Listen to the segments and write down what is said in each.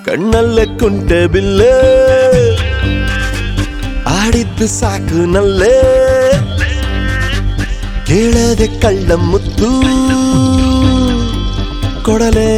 ಕಣ್ಣಲ್ಲೇ ಕುಂಟೆ ಬಿಲ್ಲೆ ಆಡಿದ್ದು ಸಾಕು ನಲ್ಲೇ ಕೇಳದೆ ಕಳ್ಳ ಮುತ್ತು ಕೊಡಲೇ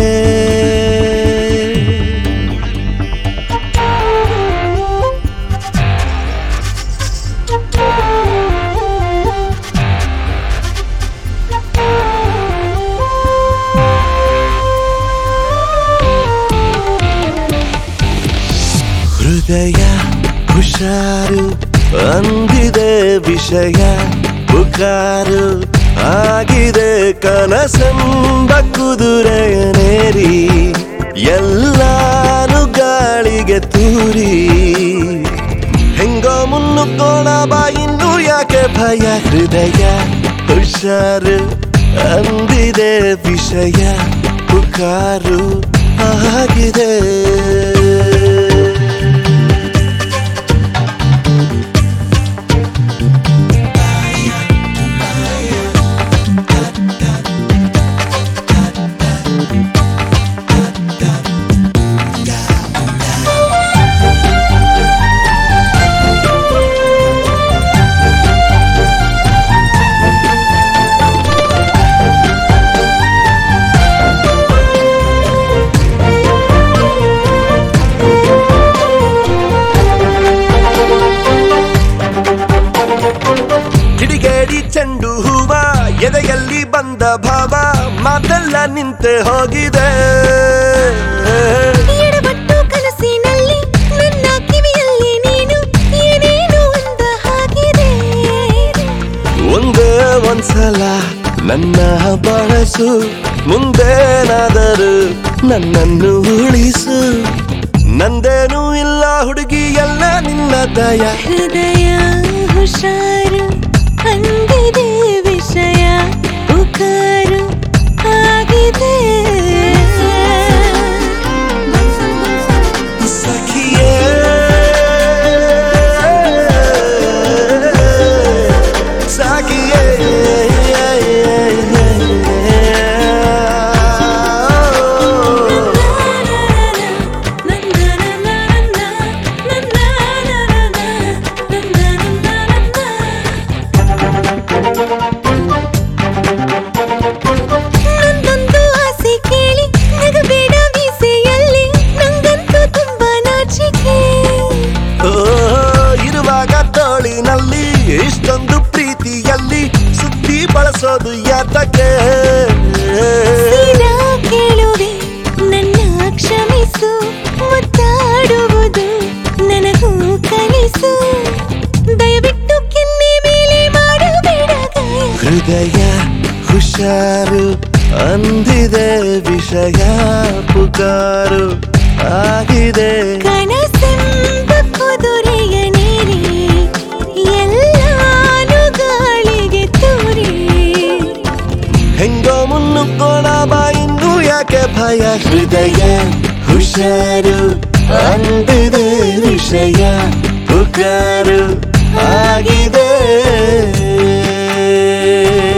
ಹೃದಯ ಹುಷಾರು ಅಂದಿದೆ ವಿಷಯ ಪುಕಾರು ಆಗಿದೆ ಕನಸೆಂಬ ಕುದುರೆಯನೇರಿ ಎಲ್ಲಾನು ಗಾಳಿಗೆ ತೂರಿ ಹೆಂಗೋ ಮುನ್ನುಕೋಣ ಬಾ ಇನ್ನು ಯಾಕೆ ಭಯ ಹೃದಯ ಹುಷಾರು ಅಂದಿದೆ ವಿಷಯ ಪುಕಾರು ಆಗಿದೆ ಕಿಡಿಗೇಡಿ ಚೆಂಡು ಹೂವ ಎದೆಯಲ್ಲಿ ಬಂದ ಭಾವ ಮಾತೆಲ್ಲ ನಿಂತೆ ಹೋಗಿದೆ ಎಡವಟ್ಟು ಕನಸಿನಲ್ಲಿ ನನ್ನ ಕಿವಿಯಲ್ಲಿ ನೀನು ಏನೇನು ಅಂದ ಹಾಗಿದೆ ಒಂದೇ ಒಂದ್ಸಲ ನನ್ನ ಬಳಸು ಮುಂದೇನಾದರೂ ನನ್ನನ್ನು ಉಳಿಸು ನಂದೇನೂ ಇಲ್ಲ ಹುಡುಗಿ ಎಲ್ಲ ನಿನ್ನ ದಯ ಹೃದಯ ಹುಷಾರು ಅಂದಿದೆ ವಿಷಯ ಉಕಾರು ಆಗಿದೆ ಸಖಿಯೇ ಸಾಕಿಯೇ ನಂದೊಂದು ಆಸೆ ಕೇಳಿ ನಗಬೇಡ ಮೀಸೆಯಲ್ಲಿ ನಂಗಂತೂ ತುಂಬಾ ನಾಚಿಕೆ ಓ, ಇರುವಾಗ ತೋಳಿನಲ್ಲಿ ಇಷ್ಟೊಂದು ಪ್ರೀತಿಯಲ್ಲಿ ಸುದ್ದಿ ಬಳಸೋದು ಯಾತಕ್ಕೆ ಸೀದಾ ಕೇಳುವೆ ನನ್ನ ಕ್ಷಮಿಸು ಮುತ್ತಾಡುವುದು ನನಗೂ ಕಲಿಸು ದಯವಿಟ್ಟು ಕೆನ್ನೆ ಮೇಲೆ ಮಾಡಬೇಡ ಗಾಯ ಹೃದಯ ಹುಷಾರು ಅಂದಿದೆ ವಿಷಯ ಪುಕಾರು ಆಗಿದೆ ಕನಸೆಂಬ ಕುದುರೆಯ ನೀರಿ ಎಲ್ಲಾನು ಗಾಳಿಗೆ ತೂರಿ ಹೆಂಗೋ ಮುನ್ನುಕೋಣ ಬಾ ಇನ್ನು ಯಾಕೆ ಭಯ ಹೃದಯ ಹುಷಾರು ಅಂದಿದೆ ವಿಷಯ ಪುಕಾರು ಆಗಿದೆ